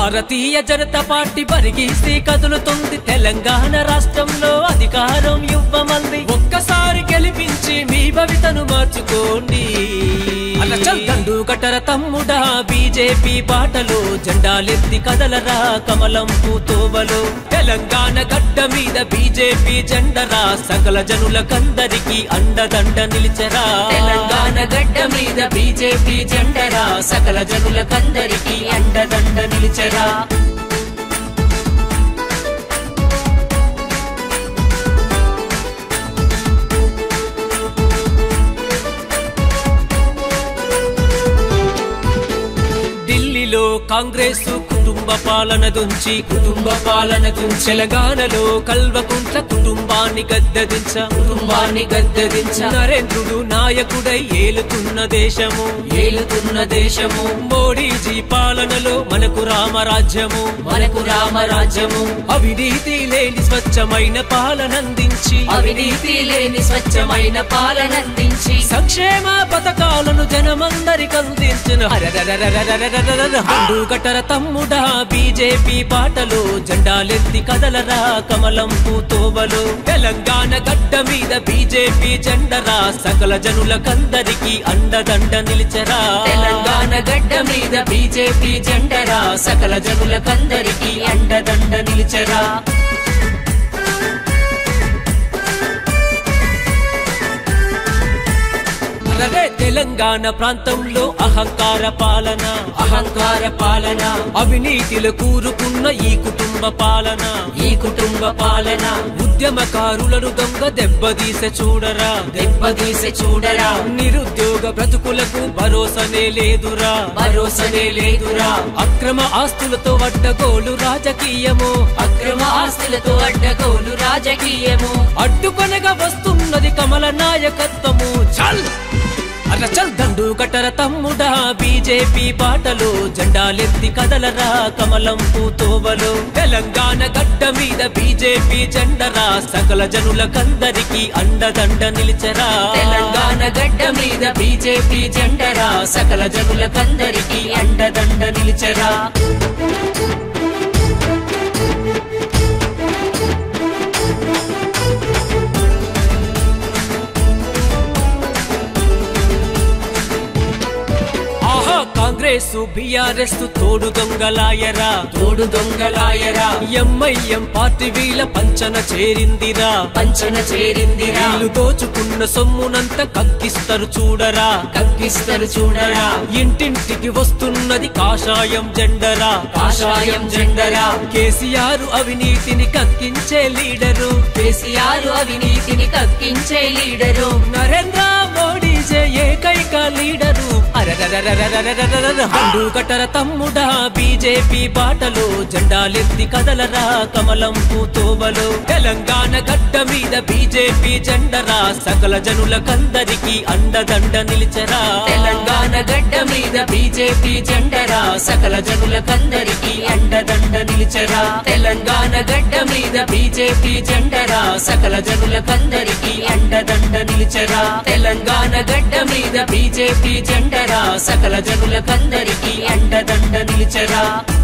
భారతీయ Janata party పరిగీసి కదులుతుంది తెలంగాణ రాష్ట్రంలో అధికారం ఇవ్వమంది ఒక్కసారి గెలిపించి మీ భవితను మార్చుకోండి అలచల్ దండు కట్టర తమ్ముడా బీజేపీ బాటలో జెండాలెత్తి కదలరా కమలం పూతోవలో తెలంగాణ గడ్డ మీద బీజేపీ జెండరా సకల జనులకందరికీ అండదండ నిలిచరా తెలంగాణ గడ్డ మీద బీజేపీ జెండరా సకల జనులకందరికీ అండదండ నిలిచరా ఢిల్లీలో కాంగ్రెస్ కుటుంబ పాలన దుంచి కుటుంబ పాలన దుంచి తెలంగాణలో కల్వకుంట్ల కుటుంబాన్ని గద్దెదించ కుటుంబాన్ని గద్దెదించ నరేంద్రుడు నాయకుడై ఏలుతున్న దేశము ఏలుతున్న దేశము మోడీజీ పాలనలో మనకు రామరాజ్యము మనకు రామరాజ్యము అవినీతి లేని స్వచ్ఛమైన పాలనందించి అవినీతి లేని స్వచ్ఛమైన పాలనందించి సంక్షేమ పథకాలను జనమందరికి అందించిన కట్టర తమ్ముడా బీజేపీ పాటలు జెండాలెత్తి కదలరా కమలం పూతోవలు తెలంగాణ గడ్డ మీద బీజేపీ జెండరా సకల జనులకందరికీ అండదండ నిలిచరా తెలంగాణ గడ్డ మీద బీజేపీ జెండరా సకల జనులకందరికీ అండదండ నిలిచరా అలరే తెలంగాణ ప్రాంతంలో అహంకార పాలన అహంకార పాలన అవినీతిలో కూరుకున్న ఈ కుటుంబ పాలన ఈ కుటుంబ పాలన ఉద్యమకారులను దొంగ దెబ్బతీసే చూడరా దెబ్బతీసి చూడరా నిరుద్యోగ బ్రతుకులకు భరోసనే లేదురా భరోసనే లేదురా అక్రమ ఆస్తులతో వడ్డగోలు రాజకీయము అక్రమ ఆస్తులతో అడ్డగోలు రాజకీయము అడ్డుకొనగా వస్తున్నది కమల నాయకత్వము చల్ అర చల్ దండు కట్టర తమ్ముడా బీజేపీ పాటలు జెండాలెత్తి కదలరా కమలం పూతోవలు తెలంగాణ గడ్డ మీద బీజేపీ జెండరా సకల జనులకందరికీ అండదండ నిలిచరా తెలంగాణ గడ్డ మీద బీజేపీ జెండరా సకల జనులకందరికీ అండదండ నిలిచరా ఆహా కాంగ్రెస్ బీఆర్ఎస్ తోడు దొంగలాయరా తోడు దొంగలాయరా ఎంఐఎం పార్టీ వీళ్ళ పంచన చేరిందిరా పంచన చేరిందిరా వీళ్ళు దోచుకున్న సొమ్మునంత కక్కిస్తారు చూడరా కక్కిస్తారు చూడరా ఇంటింటికి వస్తున్నది కాషాయం జెండరా కాషాయం జెండరా కేసీఆర్ అవినీతిని కక్కించే లీడరు కేసీఆర్ అవినీతిని కక్కించే లీడరు నరేంద్ర మోడీ జే ఏకైక లీడరు అరరరరరరరరరర. హండు కట్టర తమ్ముడా బీజేపీ బాటలో జెండాలెత్తి కదలరా కమలం పూతోవలో తెలంగాణ గడ్డ మీద బీజేపీ జెండరా సకల జనులకందరికీ అండదండ నిలిచరా తెలంగాణ గడ్డ మీద బీజేపీ జెండరా సకల జనులకందరికీ అండదండ నిలిచరా తెలంగాణ గడ్డ మీద బీజేపీ జెండరా సకల జనులకందరికీ అండదండ నిలిచరా తెలంగాణ గడ్డ మీద బీజేపీ జెండరా సకల జనులకందరికీ అండదండ నిలిచరా